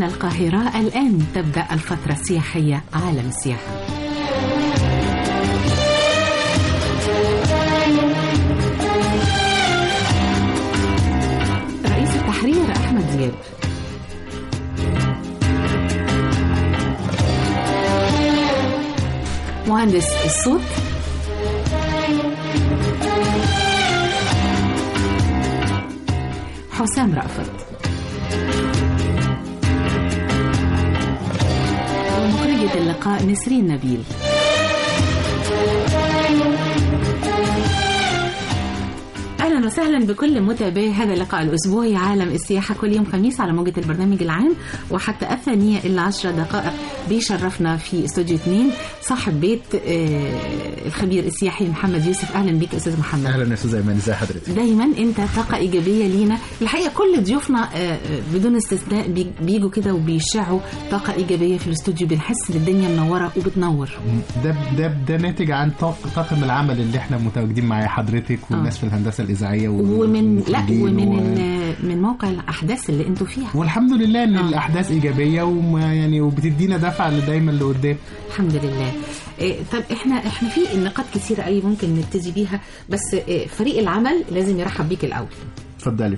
من القاهرة الآن تبدأ الفترة السياحية عالم السياحة رئيس التحرير أحمد زياد مهندس الصوت حسام رأفت ومخرجة اللقاء نسرين نبيل اهلا وسهلا بكل متابعي هذا اللقاء الاسبوعي عالم السياحه كل يوم خميس على موجه البرنامج العام وحتى الثانيه الا عشر دقائق بيشرفنا في استوديو اثنين صاحب بيت آه، الخبير السياحي محمد يوسف اهلا بك استاذ محمد اهلا يا استاذ ايمن ازي حضرتك دايما انت طاقه ايجابيه لينا الحقيقه كل ضيوفنا آه، بدون استثناء بي- بيجوا كده وبيشعوا طاقه ايجابيه في الاستوديو بنحس ان الدنيا منوره وبتنور ده ده ده ناتج عن طاق- طاقم العمل اللي احنا متواجدين مع حضرتك والناس في الهندسه الاذاعيه ومن لا والمخرجين ومن و- ال- من موقع الاحداث اللي انتوا فيها والحمد لله ان آه. الاحداث ايجابيه وما يعني وبتدينا دفعه اللي دايما لقدام الحمد لله إيه، طب احنا احنا في نقاط كثيره قوي ممكن نبتدي بيها بس إيه، فريق العمل لازم يرحب بيك الاول اتفضلي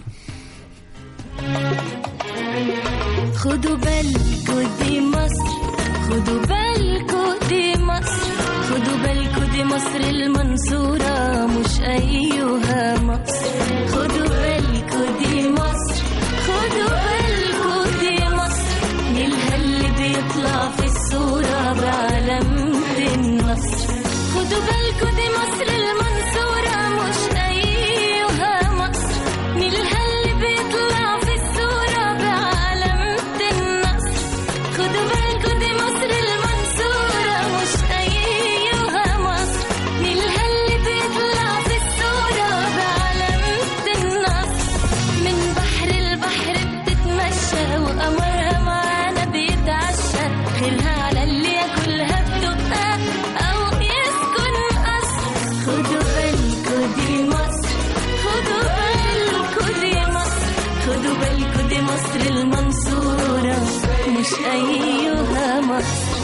خدوا بالكوا دي مصر خدوا بالكوا دي مصر خدوا بالكوا دي مصر المنصورة مش أيها مصر خدوا بالكوا دي مصر خدوا بالكوا دي مصر نيلها اللي بيطلع في الصورة بعلامة النصر خدوا بالكوا دي مصر المنصورة مش أيها مصر نيلها اللي بيطلع في الصورة بعلامة النصر خدوا بالكوا دي مصر المنصورة مش أيها مصر نيلها اللي بيطلع في الصورة بعلامة النصر من بحر البحر بتتمشى وقمرها معانا بيتعشى خيرها على اللي ياكلها بدقها أو يسكن قصر خدوا بالكوا دي مصر خدوا بالكوا دي مصر خدوا بالكوا دي مصر المنصورة مش أيها مصر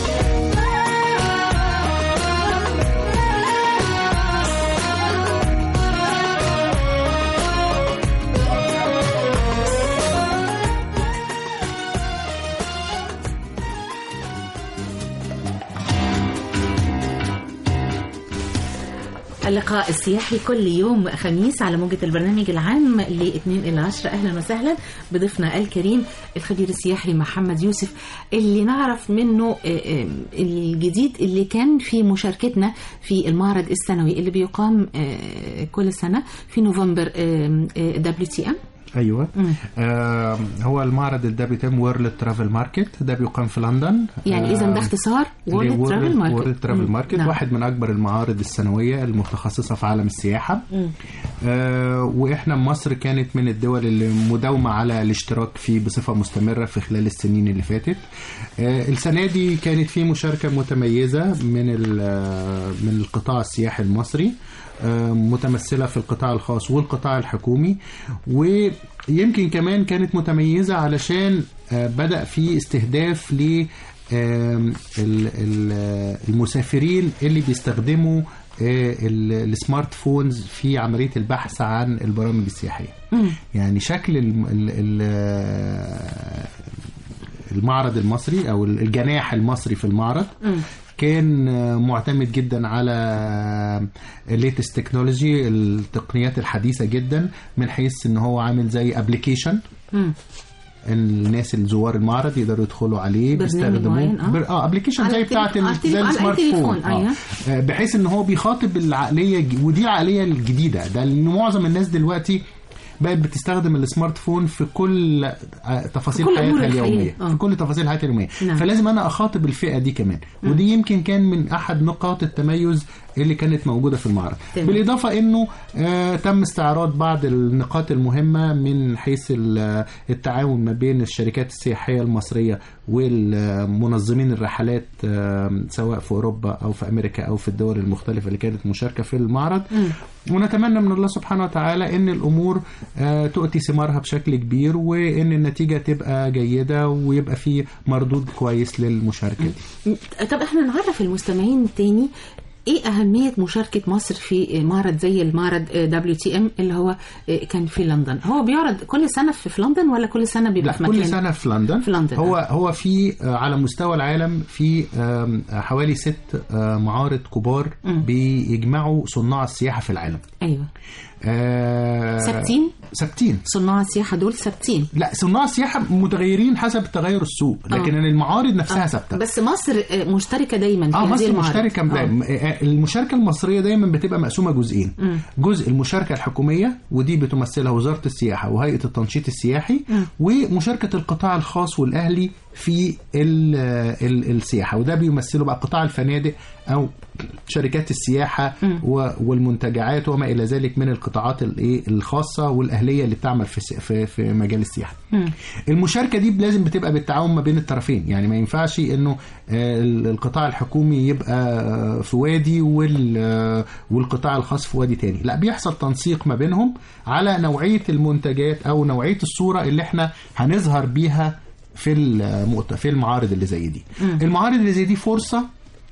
اللقاء السياحي كل يوم خميس على موجة البرنامج العام ل 2 إلى 10 أهلا وسهلا بضيفنا الكريم الخبير السياحي محمد يوسف اللي نعرف منه آه، آه، الجديد اللي كان في مشاركتنا في المعرض السنوي اللي بيقام آه، كل سنة في نوفمبر دبليو تي ام ايوه آه هو المعرض الدبليو تيم وورلد ترافل ماركت ده بيقام في لندن يعني إذا ده اختصار وورلد ترافل ماركت وورلد ترافل مم. ماركت نعم. واحد من اكبر المعارض السنويه المتخصصه في عالم السياحه آه واحنا مصر كانت من الدول اللي مداومه على الاشتراك فيه بصفه مستمره في خلال السنين اللي فاتت آه السنه دي كانت في مشاركه متميزه من ال- آه، من القطاع السياحي المصري آه، متمثله في القطاع الخاص والقطاع الحكومي ويمكن كمان كانت متميزه علشان آه، بدا في استهداف ل آم، ال- ال- المسافرين اللي بيستخدموا آه، ال- السمارت فونز في عملية البحث عن البرامج السياحية يعني شكل الم- ال- ال- المعرض المصري أو الجناح المصري في المعرض كان آه، معتمد جدا على الليتست تكنولوجي التقنيات الحديثة جدا من حيث ان هو عامل زي ابلكيشن مم. الناس اللي زوار المعرض يقدروا يدخلوا عليه برنامج معين، آه. بر- اه ابلكيشن على زي التليف- بتاعت ال- على التليف- زي على السمارت التليفون، فون أيوة. آه. بحيث ان هو بيخاطب العقليه الج- ودي العقليه الجديده ده لان معظم الناس دلوقتي بقت بتستخدم السمارت فون في كل آه، تفاصيل في كل أمور حياتها الحياة. اليوميه آه. في كل تفاصيل حياتها اليوميه نعم. فلازم انا اخاطب الفئه دي كمان ودي يمكن كان من احد نقاط التميز اللي كانت موجوده في المعرض تمام. بالاضافه انه آه تم استعراض بعض النقاط المهمه من حيث ال- التعاون ما بين الشركات السياحيه المصريه والمنظمين الرحلات آه سواء في اوروبا او في امريكا او في الدول المختلفه اللي كانت مشاركه في المعرض ونتمنى من الله سبحانه وتعالى ان الامور آه تؤتي ثمارها بشكل كبير وان النتيجه تبقى جيده ويبقى في مردود كويس للمشاركه دي طب احنا نعرف المستمعين تاني ايه اهميه مشاركه مصر في معرض زي المعرض دبليو تي ام اللي هو آه، كان في لندن هو بيعرض كل سنه في في لندن ولا كل سنه بيبقى لا في مكان كل سنه في لندن في لندن، هو آه. هو في آه، على مستوى العالم في آم، حوالي ست آه، معارض كبار بيجمعوا صناع السياحه في العالم ايوه آه، ثابتين؟ ثابتين صناع السياحه دول ثابتين لا صناع السياحه متغيرين حسب تغير السوق لكن آه. المعارض نفسها ثابته بس مصر آه، مشتركه دايما في اه هذه مصر المعارض مشتركه آه. دايما آه، المشاركه المصريه دايما بتبقى مقسومه جزئين جزء المشاركه الحكوميه ودي بتمثلها وزاره السياحه وهيئه التنشيط السياحي ومشاركه القطاع الخاص والاهلي في ال ال السياحه وده بيمثله بقى قطاع الفنادق او شركات السياحه و- والمنتجعات وما الى ذلك من القطاعات الايه الخاصه والاهليه اللي بتعمل في الس- في في مجال السياحه. المشاركه دي لازم بتبقى بالتعاون ما بين الطرفين يعني ما ينفعش انه آه، ال- القطاع الحكومي يبقى آه، في وادي وال- آه، والقطاع الخاص في وادي تاني لا بيحصل تنسيق ما بينهم على نوعيه المنتجات او نوعيه الصوره اللي احنا هنظهر بيها في المؤت- في المعارض اللي زي دي المعارض اللي زي دي فرصه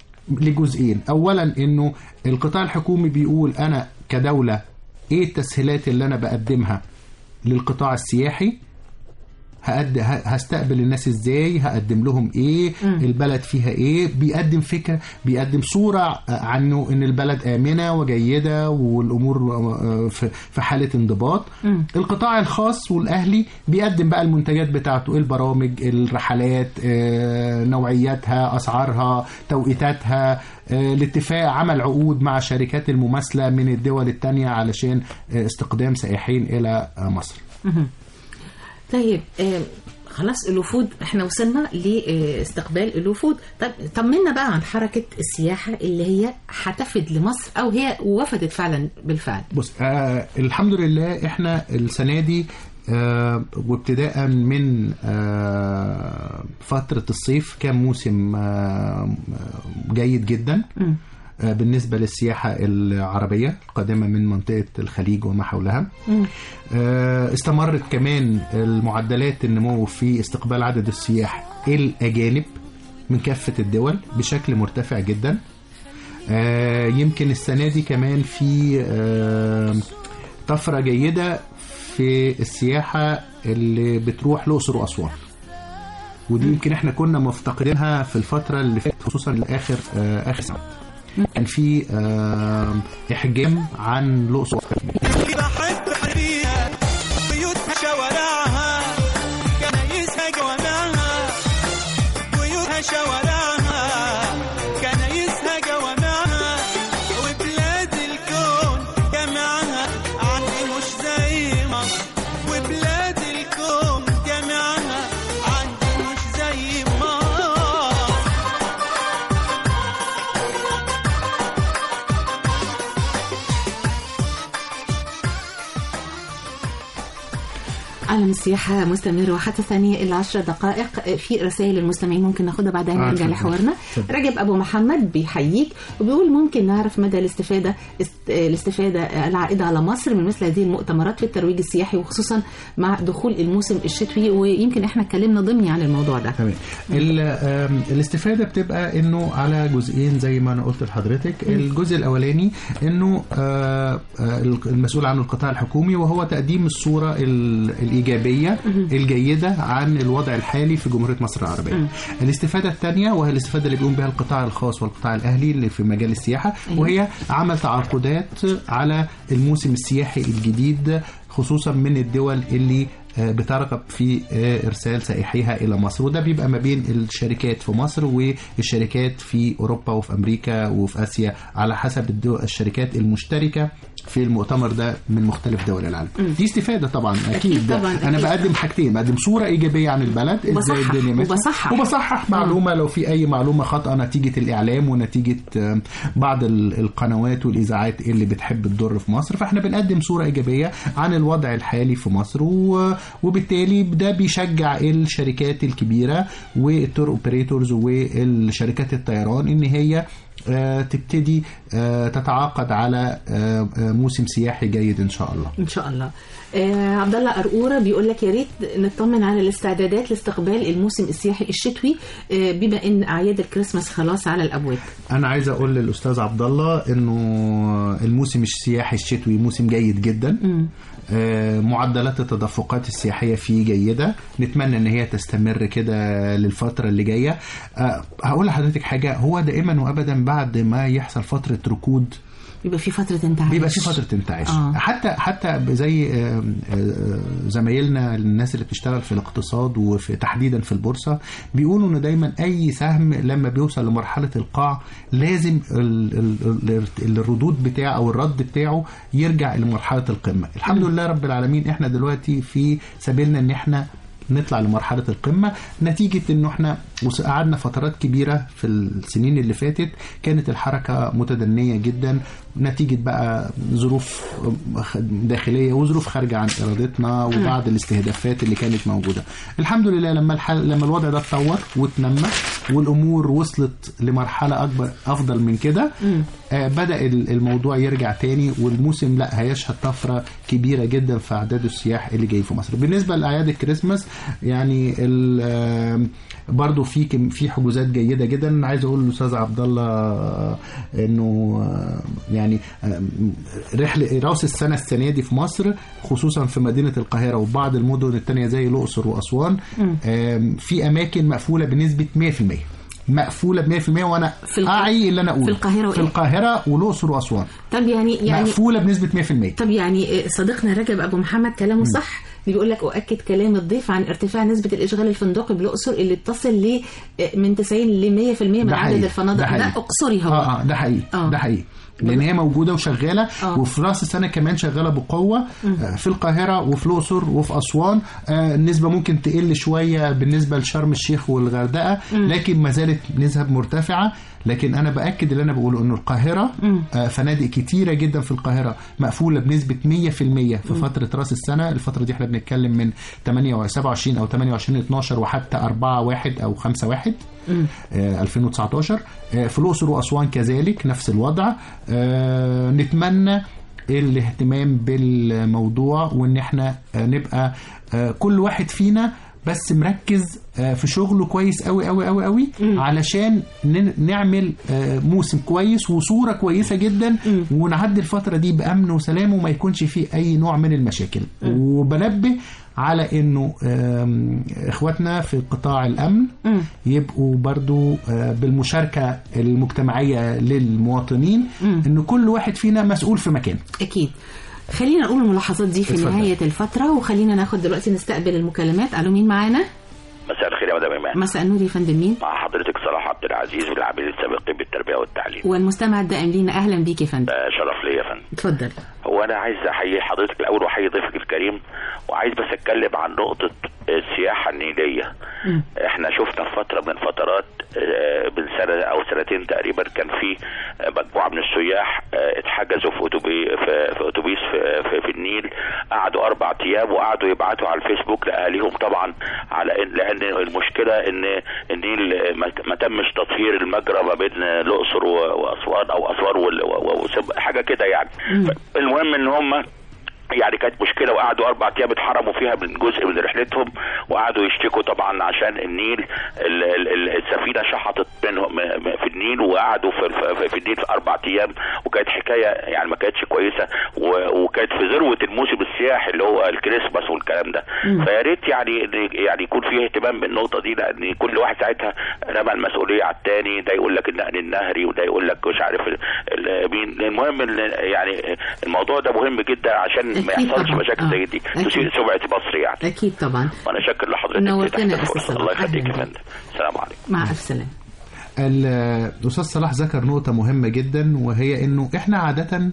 لجزئين اولا انه القطاع الحكومي بيقول انا كدوله ايه التسهيلات اللي انا بقدمها للقطاع السياحي هقد... ه- هستقبل الناس ازاي هقدم لهم ايه البلد فيها ايه بيقدم فكره بيقدم صوره عنه ان البلد امنه وجيده والامور آه، في في حاله انضباط القطاع الخاص والاهلي بيقدم بقى المنتجات بتاعته البرامج الرحلات آه، نوعياتها اسعارها توقيتاتها آه، الاتفاق عمل عقود مع شركات المماثله من الدول التانية علشان آه، استقدام سائحين الى آه، مصر طيب آه، خلاص الوفود احنا وصلنا لاستقبال الوفود طب طمنا بقى عن حركه السياحه اللي هي هتفد لمصر او هي وفدت فعلا بالفعل بص آه الحمد لله احنا السنه دي آه وابتداء من آه فتره الصيف كان موسم آه جيد جدا آه بالنسبه للسياحه العربيه القادمه من منطقه الخليج وما حولها آه استمرت كمان المعدلات النمو في استقبال عدد السياح الاجانب من كافه الدول بشكل مرتفع جدا آه، يمكن السنة دي كمان في آه، طفرة جيدة في السياحة اللي بتروح الأقصر وأسوان ودي يمكن احنا كنا مفتقدينها في الفترة اللي فاتت خصوصا لآخر آه، آخر سنة كان في آه، إحجام عن الأقصر وأسوان بحب حرية بيوتها شوارعها كنايسها جوامعها بيوتها شوارعها كنايسها جوامعها وبلاد الكون جمعها عندي مش زي مصر وبلاد الكون جمعها عندي مش زي مصر عالم السياحة مستمر وحتى الثانية إلى عشر دقائق في رسائل المستمعين ممكن ناخدها بعدين آه، نرجع اتفضل. لحوارنا اتفضل. رجب أبو محمد بيحييك وبيقول ممكن نعرف مدى الاستفادة است- الاستفادة العائدة على مصر من مثل هذه المؤتمرات في الترويج السياحي وخصوصا مع دخول الموسم الشتوي ويمكن احنا اتكلمنا ضمني عن الموضوع ده تمام ال- آم، الاستفاده بتبقى انه على جزئين زي ما انا قلت لحضرتك الجزء الاولاني انه آه، آه، المسؤول عن القطاع الحكومي وهو تقديم الصوره ال- الايجابيه الجيده عن الوضع الحالي في جمهوريه مصر العربيه الاستفاده الثانيه وهي الاستفاده اللي بيقوم بها القطاع الخاص والقطاع الاهلي اللي في مجال السياحه أيوة. وهي عمل تعاقدات على الموسم السياحي الجديد خصوصا من الدول اللي آه، بترغب في آه، ارسال سائحيها الى مصر وده بيبقى ما بين الشركات في مصر والشركات في اوروبا وفي امريكا وفي اسيا على حسب الدول الشركات المشتركه في المؤتمر ده من مختلف دول العالم دي استفاده طبعا اكيد, أكيد ده طبعاً، انا أكيد. بقدم حاجتين بقدم صوره ايجابيه عن البلد ازاي وبصحح- الدنيا ماشيه وبصحح. وبصحح معلومه لو في اي معلومه خاطئه نتيجه الاعلام ونتيجه آه، بعض ال- القنوات والاذاعات اللي بتحب تضر في مصر فاحنا بنقدم صوره ايجابيه عن الوضع الحالي في مصر و- وبالتالي ده بيشجع الشركات الكبيره والتور اوبريتورز والشركات الطيران ان هي آه، تبتدي آه، تتعاقد على آه، آه، موسم سياحي جيد ان شاء الله ان شاء الله آه عبد الله قرقوره بيقول لك يا ريت نطمن على الاستعدادات لاستقبال الموسم السياحي الشتوي آه بما ان اعياد الكريسماس خلاص على الابواب انا عايز اقول للاستاذ عبد الله انه الموسم السياحي الشتوي موسم جيد جدا آه، معدلات التدفقات السياحيه فيه جيده نتمنى ان هي تستمر كده للفتره اللي جايه آه، هقول لحضرتك حاجه هو دائما وابدا بعد ما يحصل فتره ركود يبقى في فتره انتعاش بيبقى في فتره انتعاش آه. حتى حتى زي آه، آه، زمايلنا الناس اللي بتشتغل في الاقتصاد وفي تحديدا في البورصه بيقولوا ان دايما اي سهم لما بيوصل لمرحله القاع لازم ال- ال- ال- الردود بتاعه او الرد بتاعه يرجع لمرحله القمه الحمد لله رب العالمين احنا دلوقتي في سبيلنا ان احنا نطلع لمرحله القمه نتيجه انه احنا وس- قعدنا فترات كبيره في السنين اللي فاتت كانت الحركه متدنيه جدا نتيجه بقى ظروف داخليه وظروف خارجه عن ارادتنا وبعض الاستهدافات اللي كانت موجوده الحمد لله لما الحل لما الوضع ده اتطور واتنمى والامور وصلت لمرحله اكبر افضل من كده آه بدا ال- الموضوع يرجع تاني والموسم لا هيشهد طفره كبيره جدا في اعداد السياح اللي جاي في مصر بالنسبه لاعياد الكريسماس يعني ال- آه، برضو في كم- في حجوزات جيده جدا عايز اقول للاستاذ عبد الله آه، انه آه، يعني آه، رحله راس السنه السنه دي في مصر خصوصا في مدينه القاهره وبعض المدن الثانيه زي الاقصر واسوان آم، في اماكن مقفوله بنسبه 100% مقفوله ب 100% وانا في الق- اعي اللي انا اقوله في القاهرة في وإيه؟ القاهره والاقصر واسوان طب يعني يعني مقفوله بنسبه 100% طب يعني صديقنا رجب ابو محمد كلامه صح بيقول لك اؤكد كلام الضيف عن ارتفاع نسبه الاشغال الفندقي بالاقصر اللي بتصل ل من 90 ل 100% من ده عدد حقيقي. الفنادق ده ده, حقيقي. اقصري هو اه اه ده حقيقي آه. ده حقيقي لان هي موجوده وشغاله آه. وفي راس السنه كمان شغاله بقوه آه، في القاهره وفي الاقصر وفي اسوان آه، النسبه ممكن تقل شويه بالنسبه لشرم الشيخ والغردقه لكن ما زالت نسب مرتفعه لكن انا باكد اللي انا بقوله انه القاهره آه، فنادق كتيره جدا في القاهره مقفوله بنسبه 100% في فتره راس السنه الفتره دي احنا بنتكلم من 28 27 او 28 12 وحتى 4 1 او 5 1 آه، 2019 آه، في الأقصر وأسوان كذلك نفس الوضع آه، نتمنى الاهتمام بالموضوع وان احنا آه، نبقى آه، كل واحد فينا بس مركز آه، في شغله كويس قوي قوي قوي قوي علشان ن- نعمل آه، موسم كويس وصوره كويسه جدا ونعدي الفتره دي بامن وسلام وما يكونش فيه اي نوع من المشاكل وبنبه على انه آم، اخواتنا في قطاع الامن يبقوا برضو آه، بالمشاركه المجتمعيه للمواطنين ان كل واحد فينا مسؤول في مكان اكيد خلينا نقول الملاحظات دي في اتفضل. نهايه الفتره وخلينا ناخد دلوقتي نستقبل المكالمات الو مين معانا مساء الخير يا مدام ايمان مساء النور يا فندم مين مع حضرتك صلاح عبد العزيز والعاملين السابقين بالتربيه والتعليم والمستمع الدائم لينا اهلا بيك يا فندم آه، شرف ليا يا فندم اتفضل هو انا عايز احيي حضرتك الاول واحيي ضيفك الكريم وعايز بس اتكلم عن نقطه السياحه النيليه احنا شفنا في فتره من فترات آه، من سنه او سنتين تقريبا كان في آه، مجموعه من السياح آه، اتحجزوا في اتوبيس في, في اتوبيس في, في, في النيل قعدوا اربع ايام وقعدوا يبعتوا على الفيسبوك لاهاليهم طبعا على ان لان المشكله ان النيل ما ما تمش تطهير المجرى ما بين الاقصر و- واسوان او اسوان وال- و- و- وسب- حاجه كده يعني المهم ان هم يعني كانت مشكله وقعدوا اربع ايام اتحرموا فيها من جزء من رحلتهم وقعدوا يشتكوا طبعا عشان النيل ال- ال- ال- السفينه شحطت منهم م- م- في النيل وقعدوا في, في, في النيل في اربع ايام وكانت حكايه يعني ما كانتش كويسه و- وكانت في ذروه الموسم السياحي اللي هو الكريسماس والكلام ده فيا ريت يعني إن- يعني يكون فيه اهتمام بالنقطه دي لان كل واحد ساعتها رمى المسؤوليه على الثاني ده يقول لك النقل النهري وده يقول لك مش عارف ال- ال- مين المهم إن يعني الموضوع ده مهم جدا عشان ما أكيد يحصلش طبعاً. مشاكل آه. زي دي أكيد. تسيء سمعه مصر يعني اكيد طبعا وانا شاكر لحضرتك نورتنا تحت يا أستاذ الفرصة. صلاح. الله يخليك أهلاً يا بك. فندم السلام عليكم مع الف سلامه ال- الاستاذ صلاح ذكر نقطه مهمه جدا وهي انه احنا عاده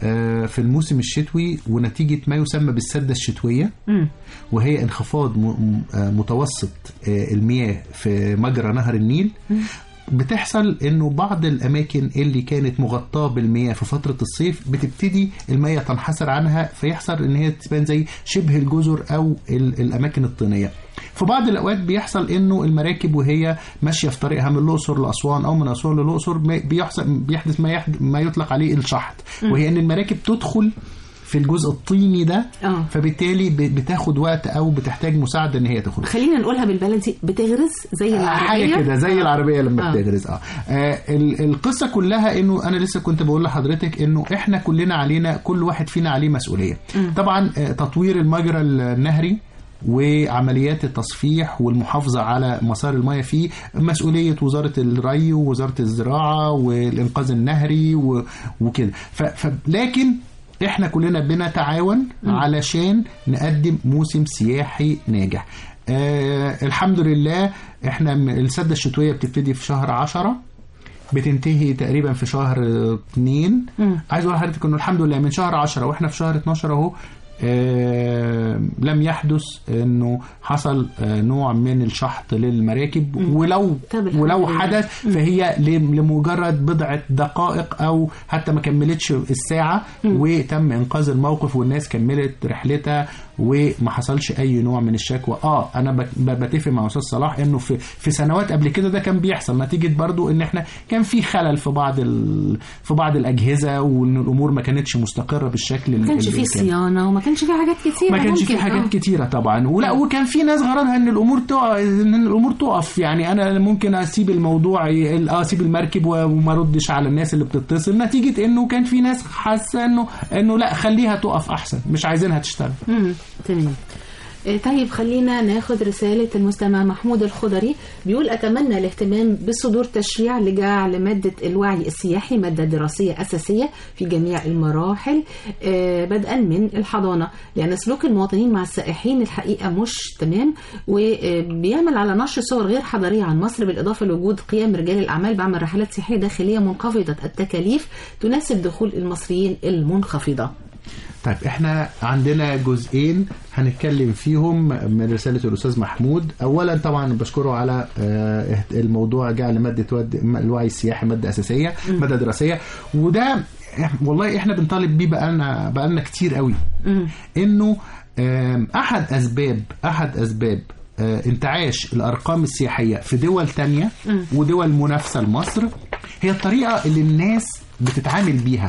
آه، في الموسم الشتوي ونتيجة ما يسمى بالسدة الشتوية مم. وهي انخفاض م- م- آه، متوسط آه، المياه في مجرى نهر النيل بتحصل انه بعض الاماكن اللي كانت مغطاه بالمياه في فتره الصيف بتبتدي المياه تنحسر عنها فيحصل ان هي تبان زي شبه الجزر او ال- الاماكن الطينيه في بعض الاوقات بيحصل انه المراكب وهي ماشيه في طريقها من الاقصر لاسوان او من اسوان للاقصر ما- بيحصل بيحدث ما يحد ما يطلق عليه الشحط وهي ان المراكب تدخل في الجزء الطيني ده آه. فبالتالي ب- بتاخد وقت او بتحتاج مساعده ان هي تخرج خلينا نقولها بالبلدي بتغرز زي العربية حاجه كده زي آه. العربيه لما آه. بتغرز اه, آه ال- القصه كلها انه انا لسه كنت بقول لحضرتك انه احنا كلنا علينا كل واحد فينا عليه مسؤوليه طبعا آه تطوير المجرى النهري وعمليات التصفيح والمحافظة على مسار المياه فيه مسؤولية وزارة الري ووزارة الزراعة والإنقاذ النهري و- وكده ف- ف- لكن احنا كلنا بنتعاون علشان نقدم موسم سياحي ناجح آه الحمد لله احنا م- السدة الشتوية بتبتدي في شهر عشرة بتنتهي تقريبا في شهر آه، اتنين عايز اقول لحضرتك انه الحمد لله من شهر عشرة واحنا في شهر 12 اهو آه لم يحدث انه حصل آه نوع من الشحط للمراكب ولو طب الحمد ولو لله. حدث فهي ل- لمجرد بضعة دقائق او حتى ما كملتش الساعة وتم انقاذ الموقف والناس كملت رحلتها وما حصلش اي نوع من الشكوى اه انا بت- ب- بتفق مع استاذ صلاح انه في في سنوات قبل كده ده كان بيحصل نتيجه برضو ان احنا كان في خلل في بعض ال... في بعض الاجهزه وان الامور ما كانتش مستقره بالشكل ما كانش اللي فيه كان. صيانة وما كانش فيه حاجات كتيرة ما كانش ممكن. في حاجات آه. كتيره طبعا ولا وكان في ناس غرضها ان الامور تقف ان الامور تقف يعني انا ممكن اسيب الموضوع ي- اه اسيب المركب و- وما ردش على الناس اللي بتتصل نتيجه انه كان في ناس حاسه انه انه لا خليها تقف احسن مش عايزينها تشتغل مم. تمام آه، طيب خلينا ناخد رسالة المستمع محمود الخضري بيقول أتمنى الاهتمام بصدور تشريع لجعل مادة الوعي السياحي مادة دراسية أساسية في جميع المراحل آه، بدءا من الحضانة لأن سلوك المواطنين مع السائحين الحقيقة مش تمام وبيعمل على نشر صور غير حضارية عن مصر بالإضافة لوجود قيام رجال الأعمال بعمل رحلات سياحية داخلية منخفضة التكاليف تناسب دخول المصريين المنخفضة طيب احنا عندنا جزئين هنتكلم فيهم من رسالة الأستاذ محمود أولا طبعا بشكره على آه، الموضوع جعل مادة ود- الوعي السياحي مادة أساسية مادة دراسية وده إح- والله احنا بنطالب بيه بقالنا بقالنا كتير قوي انه آم، احد اسباب احد اسباب آه، انتعاش الارقام السياحيه في دول تانية ودول منافسه لمصر هي الطريقه اللي الناس بتتعامل بيها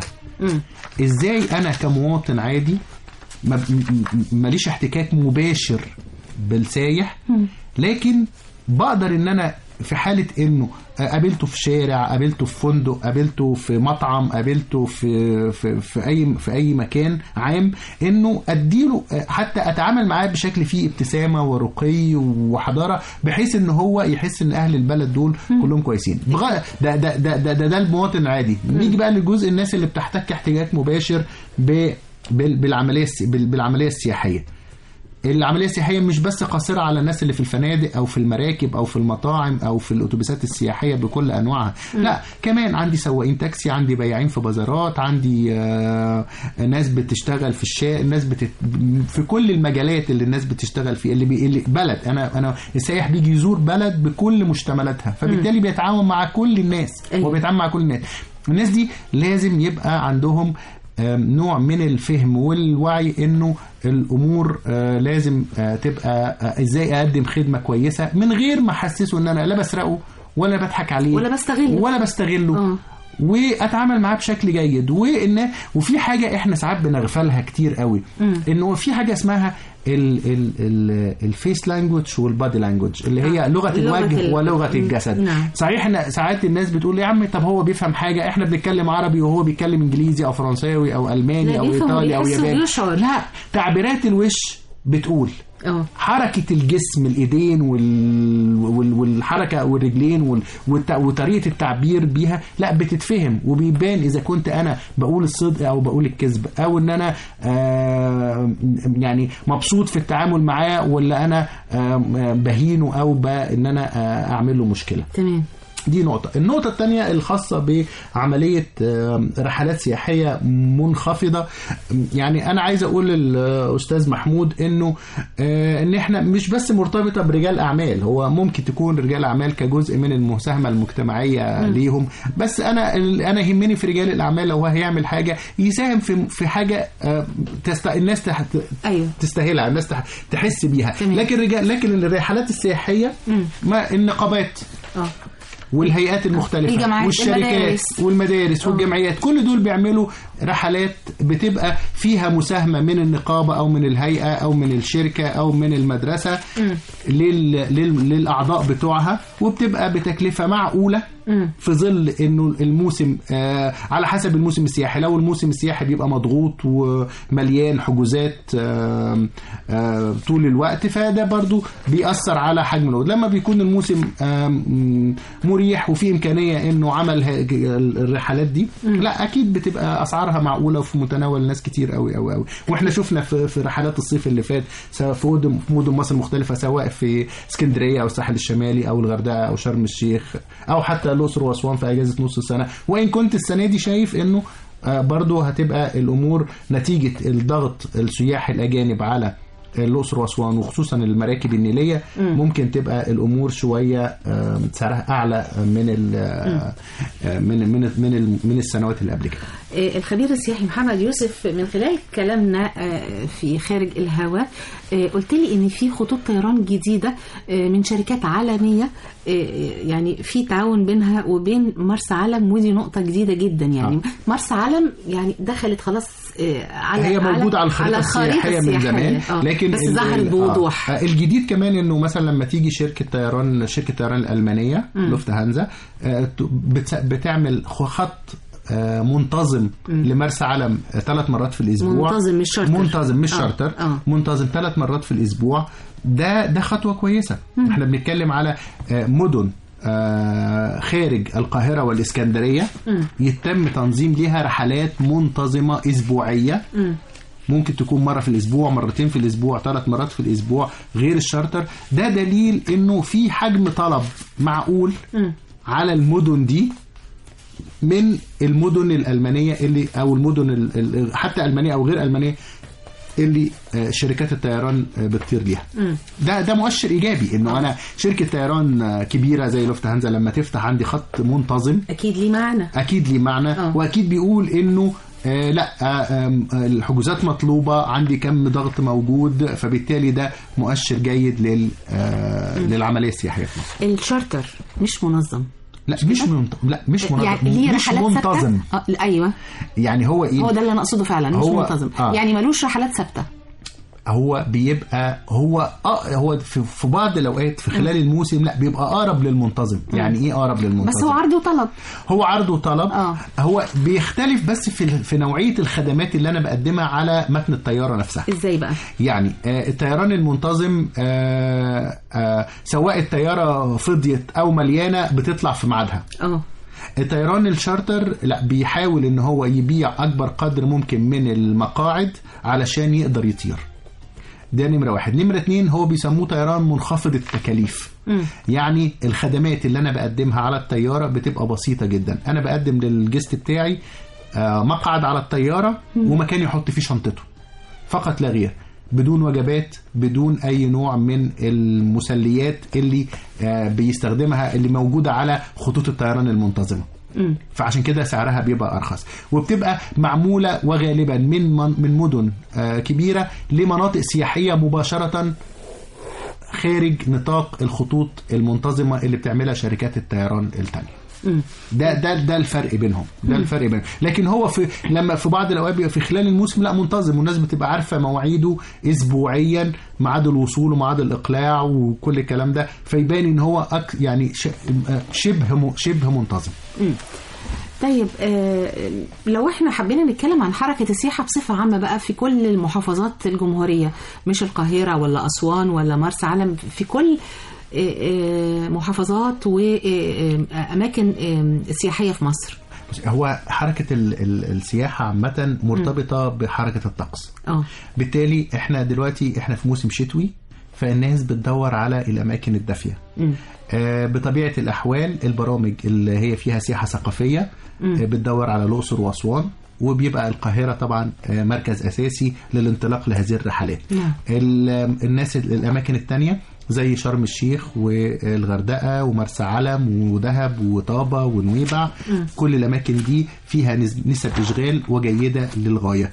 ازاي انا كمواطن عادي ما- م- م- ماليش احتكاك مباشر بالسايح لكن بقدر ان انا في حاله انه قابلته في شارع قابلته في فندق قابلته في مطعم قابلته في في في اي في اي مكان عام انه اديله حتى اتعامل معاه بشكل فيه ابتسامه ورقي وحضاره بحيث ان هو يحس ان اهل البلد دول كلهم كويسين بغ... ده, ده, ده, ده, ده, ده المواطن العادي نيجي بقى لجزء الناس اللي بتحتك احتكاك مباشر ب... بال- بالعمليه السي- بال- بالعمليه السياحيه العمليه السياحيه مش بس قاصره على الناس اللي في الفنادق او في المراكب او في المطاعم او في الاتوبيسات السياحيه بكل انواعها لا كمان عندي سواقين تاكسي عندي بياعين في بازارات عندي آه ناس بتشتغل في الشارع ناس بتت... في كل المجالات اللي الناس بتشتغل فيه اللي, بي... اللي بلد انا انا السائح بيجي يزور بلد بكل مشتملاتها فبالتالي بيتعاون مع كل الناس أيوة. وبيتعامل مع كل الناس الناس دي لازم يبقى عندهم آم، نوع من الفهم والوعي انه الامور آه، لازم آه، تبقى آه، ازاي اقدم خدمه كويسه من غير ما احسسه ان انا لا بسرقه ولا بضحك عليه ولا بستغله. ولا بستغله آه. واتعامل معاه بشكل جيد وان وفي حاجه احنا ساعات بنغفلها كتير قوي انه في حاجه اسمها الفيس لانجوج والبادي لانجوج اللي هي آه. لغه لغة الوجه ال- ولغه مم. الجسد نعم. صحيح ان ساعات الناس بتقول يا عم طب هو بيفهم حاجه احنا بنتكلم عربي وهو بيتكلم انجليزي او فرنساوي او الماني لا، او بيفهم ايطالي او وبيحس ياباني وبيشعر. لا تعبيرات الوش بتقول اه حركة الجسم الإيدين وال... وال... والحركة والرجلين وال... والت... وطريقة التعبير بيها لا بتتفهم وبيبان إذا كنت أنا بقول الصدق أو بقول الكذب أو إن أنا آه يعني مبسوط في التعامل معاه ولا أنا آه بهينه أو ب... إن أنا آه أعمل له مشكلة تمام دي نقطة النقطة الثانية الخاصة بعملية آه، رحلات سياحية منخفضة يعني أنا عايز أقول للأستاذ محمود إنه آه، إن إحنا مش بس مرتبطة برجال أعمال هو ممكن تكون رجال أعمال كجزء من المساهمة المجتمعية ليهم بس أنا أنا يهمني في رجال الأعمال لو هو هيعمل حاجة يساهم في في حاجة آه، تست... الناس تح... ايوه تستاهلها الناس تح... تحس بيها تمام. لكن رجال لكن الرحلات السياحية ما النقابات اه والهيئات المختلفة الجامعات، والشركات المدارس. والمدارس آه. والجمعيات كل دول بيعملوا رحلات بتبقى فيها مساهمة من النقابة أو من الهيئة أو من الشركة أو من المدرسة لل... لل... للأعضاء بتوعها وبتبقى بتكلفة معقولة في ظل انه الموسم آه على حسب الموسم السياحي لو الموسم السياحي بيبقى مضغوط ومليان حجوزات آه آه طول الوقت فده برضو بيأثر على حجم العروض لما بيكون الموسم آه م- مريح وفي امكانيه انه عمل ه- الرحلات دي لا اكيد بتبقى اسعارها معقوله وفي متناول ناس كتير قوي قوي قوي واحنا شفنا في, في رحلات الصيف اللي فات سواء في مدن في مدن مصر مختلفه سواء في اسكندريه او الساحل الشمالي او الغردقه او شرم الشيخ او حتى الاقصر واسوان في اجازه نص السنه وان كنت السنه دي شايف انه آه، برضو هتبقى الامور نتيجه الضغط السياح الاجانب على الاقصر واسوان وخصوصا المراكب النيليه ممكن تبقى الامور شويه آه، سعرها اعلى من ال- آه، آه، من من من ال- من السنوات اللي قبل كده آه، الخبير السياحي محمد يوسف من خلال كلامنا آه، في خارج الهواء آه، قلت لي ان في خطوط طيران جديده آه، من شركات عالميه آه، يعني في تعاون بينها وبين مرسى علم ودي نقطه جديده جدا يعني آه. مرسى علم يعني دخلت خلاص آه، على هي موجوده على الخريطه السياحيه من زمان آه، لكن بس ال- ظهرت ال- بوضوح آه، الجديد كمان انه مثلا لما تيجي شركه طيران شركه الطيران الالمانيه لوفت هانزا آه، ت- بت- بتعمل خط آه، منتظم لمرسى علم ثلاث مرات في الاسبوع منتظم مش شارتر. منتظم مش آه، شارتر آه. منتظم ثلاث مرات في الاسبوع ده ده خطوه كويسه احنا بنتكلم على آه، مدن آه، خارج القاهرة والإسكندرية يتم تنظيم ليها رحلات منتظمة أسبوعية ممكن تكون مرة في الأسبوع مرتين في الأسبوع ثلاث مرات في الأسبوع غير الشارتر ده دليل إنه في حجم طلب معقول على المدن دي من المدن الألمانية اللي أو المدن ال- ال- حتى ألمانية أو غير ألمانية اللي آه، شركات الطيران آه، بتطير ليها ده ده مؤشر ايجابي انه انا شركه طيران آه، كبيره زي لوفت هانزا لما تفتح عندي خط منتظم اكيد ليه معنى اكيد ليه معنى آه. واكيد بيقول انه آه لا آه آم، آه الحجوزات مطلوبه عندي كم ضغط موجود فبالتالي ده مؤشر جيد لل آه للعمليه السياحيه في مصر الشارتر مش منظم لا مش منت... لا مش منظم يعني ليه مش رحلات ثابتة؟ منتظم آه ايوه يعني هو ايه هو ده اللي انا اقصده فعلا مش هو- منتظم آه. يعني ملوش رحلات ثابته هو بيبقى هو آه هو في, في بعض الاوقات في خلال الموسم لا بيبقى اقرب للمنتظم يعني ايه اقرب للمنتظم بس هو عرض وطلب هو عرض وطلب آه. هو بيختلف بس في في نوعيه الخدمات اللي انا بقدمها على متن الطياره نفسها ازاي بقى يعني آه، الطيران المنتظم آه، آه، سواء الطياره فضيت او مليانه بتطلع في ميعادها اه الطيران الشارتر لا بيحاول ان هو يبيع اكبر قدر ممكن من المقاعد علشان يقدر يطير ده نمرة واحد نمرة اتنين هو بيسموه طيران منخفض التكاليف يعني الخدمات اللي انا بقدمها على الطيارة بتبقى بسيطة جدا انا بقدم للجست بتاعي آه، مقعد على الطيارة ومكان يحط فيه شنطته فقط لا غير بدون وجبات بدون اي نوع من المسليات اللي آه، بيستخدمها اللي موجوده على خطوط الطيران المنتظمه فعشان كده سعرها بيبقى ارخص وبتبقى معموله وغالبا من من من مدن آه، كبيره لمناطق سياحيه مباشره خارج نطاق الخطوط المنتظمه اللي بتعملها شركات الطيران التانية ده ده ده الفرق بينهم ده الفرق بينهم لكن هو في لما في بعض الاوقات بيبقى في خلال الموسم لا منتظم والناس بتبقى عارفه مواعيده اسبوعيا ميعاد الوصول وميعاد الاقلاع وكل الكلام ده فيبان ان هو أك يعني ش- شبه م- شبه منتظم طيب آه لو احنا حبينا نتكلم عن حركة السياحة بصفة عامة بقى في كل المحافظات الجمهورية مش القاهرة ولا أسوان ولا مرسى علم في كل آه، آه، محافظات وأماكن سياحية في مصر هو حركه ال ال السياحه عامه مرتبطه بحركه الطقس اه بالتالي احنا دلوقتي احنا في موسم شتوي فالناس بتدور على الاماكن الدافيه مم. آه، بطبيعه الاحوال البرامج اللي هي فيها سياحه ثقافيه آه، بتدور على الاقصر واسوان وبيبقى القاهرة طبعا آه، مركز أساسي للانطلاق لهذه الرحلات نعم. ال- الناس الأماكن التانية زي شرم الشيخ والغردقة ومرسى علم ودهب وطابة ونويبع كل الأماكن دي فيها نس- نسب إشغال وجيدة للغاية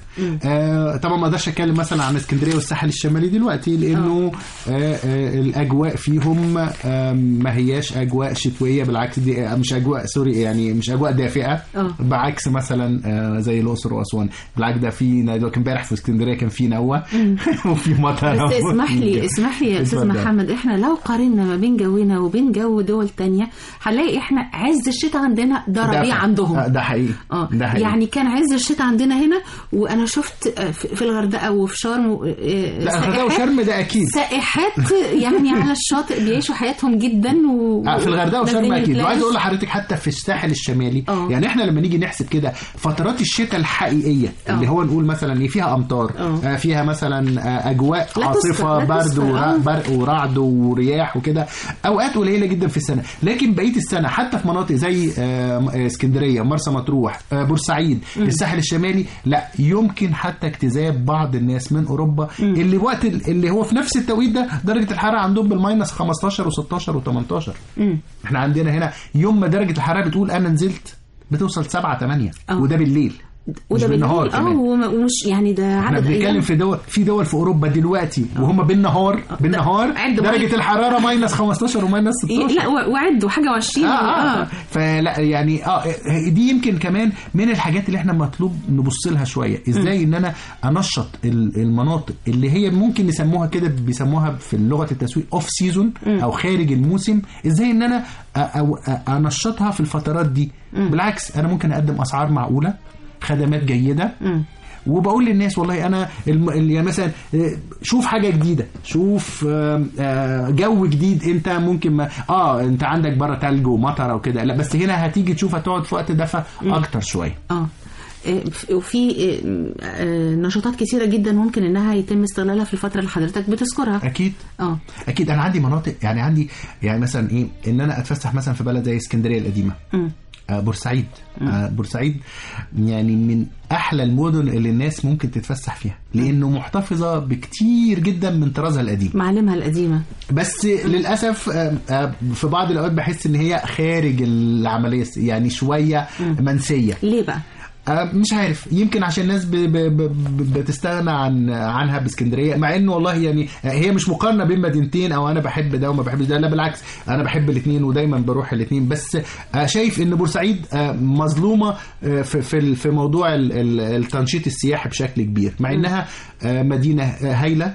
آه طبعا ما اقدرش أتكلم مثلا عن اسكندرية والساحل الشمالي دلوقتي لأنه آه آه الأجواء فيهم آه ما هياش أجواء شتوية بالعكس دي آه، مش أجواء سوري يعني مش أجواء دافئة آه. بعكس مثلا آه زي الأقصر وأسوان بالعكس ده في دلوقتي امبارح في اسكندرية كان في نوة وفي مطر بس اسمح لي اسمح لي يا استاذ اتفضل. محمد احنا لو قارنا ما بين جونا وبين جو دول تانية هنلاقي احنا عز الشتاء عندنا ده ربيع ده- عندهم آه، ده حقيقي اه ده حقيقي يعني كان عز الشتاء عندنا هنا وانا شفت آه، في في الغردقه وفي شرم و- آه، لا الغردقة سائحات- وشرم ده أكيد سائحات يعني على الشاطئ بيعيشوا حياتهم جدا و... آه، في الغردقه وشرم نازلين اكيد البلاج. وعايز اقول لحضرتك حتى في الساحل الشمالي آه. يعني احنا لما نيجي نحسب كده فترات الشتاء الحقيقيه اللي آه. هو نقول مثلا إيه فيها امطار آه. آه، فيها مثلا آه، اجواء لا عاصفه تذكر، لا برد تذكر، ورا- آه. برق ورعد ورياح وكده اوقات قليله جدا في السنه لكن بقيه السنه حتى في مناطق زي آه، آه، اسكندريه مرسى مطروح آه، بورسعيد الساحل الشمالي لا يمكن حتى اجتذاب بعض الناس من اوروبا اللي وقت ال- اللي هو في نفس التوقيت ده درجه الحراره عندهم بالماينس 15 و16 و18 احنا عندنا هنا يوم ما درجه الحراره بتقول انا نزلت بتوصل 7 8 آه. وده بالليل وده مش بالنهار بالليل اه كمان وم- ومش يعني ده احنا عدد بنتكلم ايام في دول في دول في اوروبا دلوقتي وهم بالنهار بالنهار عد درجه معاك. الحراره ماينس 15 وماينس 16 لا و- وعدوا حاجه و20 آه, آه, آه. فلا يعني اه دي يمكن كمان من الحاجات اللي احنا مطلوب نبص لها شويه ازاي ان انا انشط ال- المناطق اللي هي ممكن نسموها كده بيسموها في لغه التسويق اوف سيزون او خارج الموسم ازاي ان انا أ- أو أ- انشطها في الفترات دي بالعكس انا ممكن اقدم اسعار معقوله خدمات جيده وبقول للناس والله انا الم... ال- يعني مثلا آه، شوف حاجه جديده شوف آه، آه، جو جديد انت ممكن ما اه انت عندك بره تلج ومطر او كده لا بس هنا هتيجي تشوف هتقعد في وقت دفى اكتر شويه اه آه، ف- وفي آه، آه، نشاطات كثيره جدا ممكن انها يتم استغلالها في الفتره اللي حضرتك بتذكرها اكيد اه اكيد انا عندي مناطق يعني عندي يعني مثلا ايه ان انا اتفسح مثلا في بلد زي اسكندريه القديمه مم. آه، بورسعيد آه، بورسعيد يعني من احلى المدن اللي الناس ممكن تتفسح فيها لانه محتفظه بكتير جدا من طرازها القديم معالمها القديمه بس للاسف آه، آه، في بعض الاوقات بحس ان هي خارج العمليه يعني شويه منسيه ليه بقى؟ آه، مش عارف يمكن عشان الناس ب ب ب بتستغنى عن عنها باسكندريه مع انه والله يعني آه، هي مش مقارنه بين مدينتين او انا بحب ده وما بحبش ده لا بالعكس انا بحب الاثنين ودايما بروح الاثنين بس آه، شايف ان بورسعيد آه، مظلومه آه، في في ال- في موضوع ال- ال- التنشيط السياحي بشكل كبير مع انها آه، مدينه آه، هايله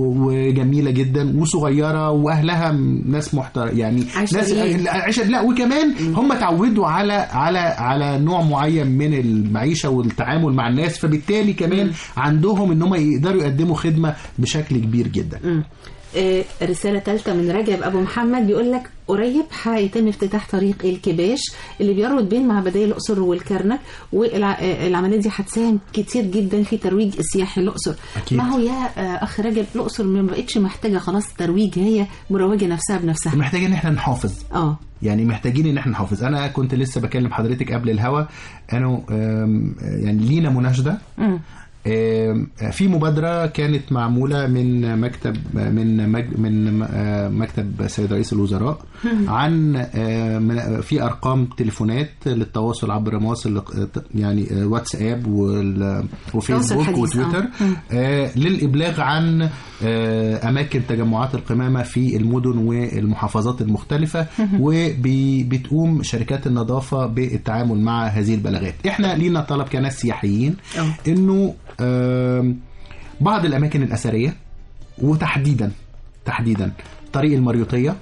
وجميله جدا وصغيره واهلها ناس محترم يعني ناس عشريين. عشان لا وكمان هم اتعودوا على على على نوع معين من المعيشه والتعامل مع الناس فبالتالي كمان عندهم ان هم يقدروا يقدموا خدمه بشكل كبير جدا مم. آه، رسالة ثالثة من رجب أبو محمد بيقول لك قريب هيتم افتتاح طريق الكباش اللي بيربط بين معبدي الأقصر والكرنك والعملية دي هتساهم كتير جدا في ترويج السياحي الأقصر أكيد. ما هو يا آه، أخ رجب الأقصر ما بقتش محتاجة خلاص ترويج هي مروجة نفسها بنفسها محتاجين ان احنا نحافظ اه يعني محتاجين ان احنا نحافظ انا كنت لسه بكلم حضرتك قبل الهوا انا آم، يعني لينا مناشده مم. آم، في مبادرة كانت معمولة من مكتب من مج من آه، مكتب سيد رئيس الوزراء عن آه، من- في أرقام تليفونات للتواصل عبر مواصل يعني آه، واتساب وال- وفيسبوك حديث، آه. وتويتر آه، للإبلاغ عن آه، أماكن تجمعات القمامة في المدن والمحافظات المختلفة وبتقوم شركات النظافة بالتعامل مع هذه البلاغات احنا لينا طلب كناس سياحيين آه. انه آم، بعض الاماكن الاثريه وتحديدا تحديدا طريق المريوطيه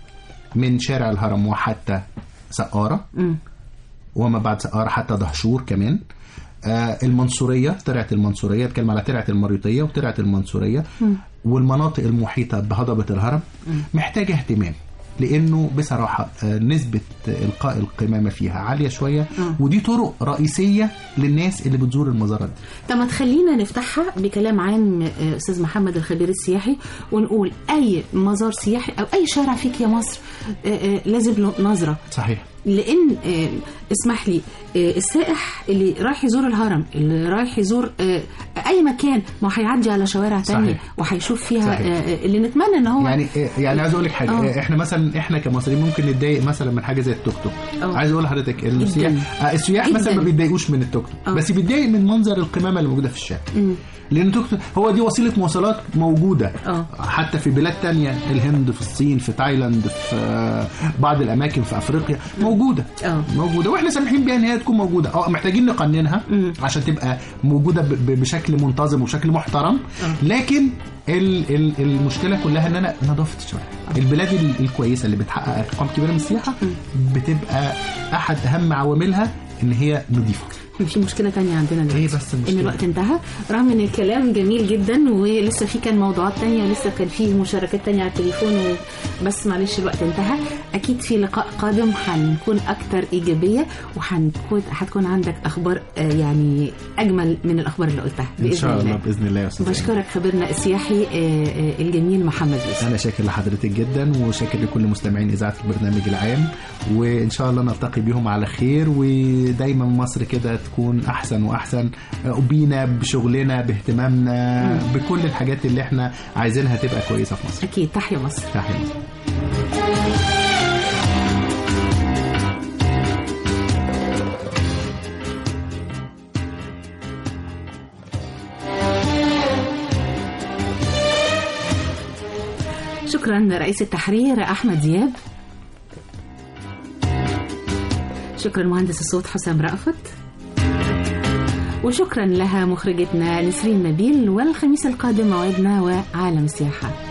من شارع الهرم وحتى سقاره مم. وما بعد سقاره حتى دهشور كمان آه المنصوريه ترعه المنصوريه اتكلم على ترعه المريوطيه وترعه المنصوريه والمناطق المحيطه بهضبه الهرم محتاجه اهتمام لانه بصراحه آه، نسبه القاء القمامه فيها عاليه شويه آه. ودي طرق رئيسيه للناس اللي بتزور المزارات دي طب ما تخلينا نفتحها بكلام عام آه، استاذ محمد الخبير السياحي ونقول اي مزار سياحي او اي شارع فيك يا مصر آه، آه، لازم له نظره صحيح لان آه، اسمح لي آه، السائح اللي رايح يزور الهرم اللي رايح يزور آه، اي مكان ما هو هيعدي على شوارع تانية صحيح. وهيشوف فيها صحيح. آه، آه، اللي نتمنى ان هو يعني يعني عايز اقول لك حاجه آه. احنا مثلا احنا كمصريين ممكن نتضايق مثلا من حاجه زي التوك توك آه. عايز اقول لحضرتك إن السياح جداً. آه، السياح جداً. مثلا ما بيتضايقوش من التوك توك آه. بس بيتضايق من منظر القمامه اللي موجوده في الشارع مم. لان التوك توك هو دي وسيله مواصلات موجوده آه. حتى في بلاد تانية الهند في الصين في تايلاند في آه، بعض الاماكن في افريقيا موجوده آه. موجوده واحنا سامحين بيها ان هي تكون موجوده اه محتاجين نقننها مم. عشان تبقى موجوده ب- ب- بشكل منتظم وبشكل محترم لكن ال- ال- المشكله كلها ان انا نظافه الشوارع البلاد ال- الكويسه اللي بتحقق ارقام كبيره من السياحه بتبقى احد اهم عواملها ان هي نظيفه احنا في مشكله تانية عندنا دلوقتي ايه بس ان المشكله الوقت انتهى رغم ان الكلام جميل جدا ولسه في كان موضوعات تانية ولسه كان في مشاركات تانية على التليفون و... بس معلش الوقت انتهى اكيد في لقاء قادم هنكون اكتر ايجابيه وهنكون هتكون عندك اخبار آه، يعني اجمل من الاخبار اللي قلتها باذن ان شاء الله الله باذن الله يا استاذ أيمن. بشكرك خبيرنا السياحي آه، آه، الجميل محمد يوسف انا شاكر لحضرتك جدا وشاكر لكل مستمعين اذاعه البرنامج العام وان شاء الله نلتقي بيهم على خير ودايما مصر كده تكون احسن واحسن بينا بشغلنا باهتمامنا بكل الحاجات اللي احنا عايزينها تبقى كويسه في مصر اكيد تحيا مصر تحية مصر. شكرا رئيس التحرير احمد دياب شكرا مهندس الصوت حسام رأفت وشكرا لها مخرجتنا نسرين نبيل والخميس القادم موعدنا وعالم السياحه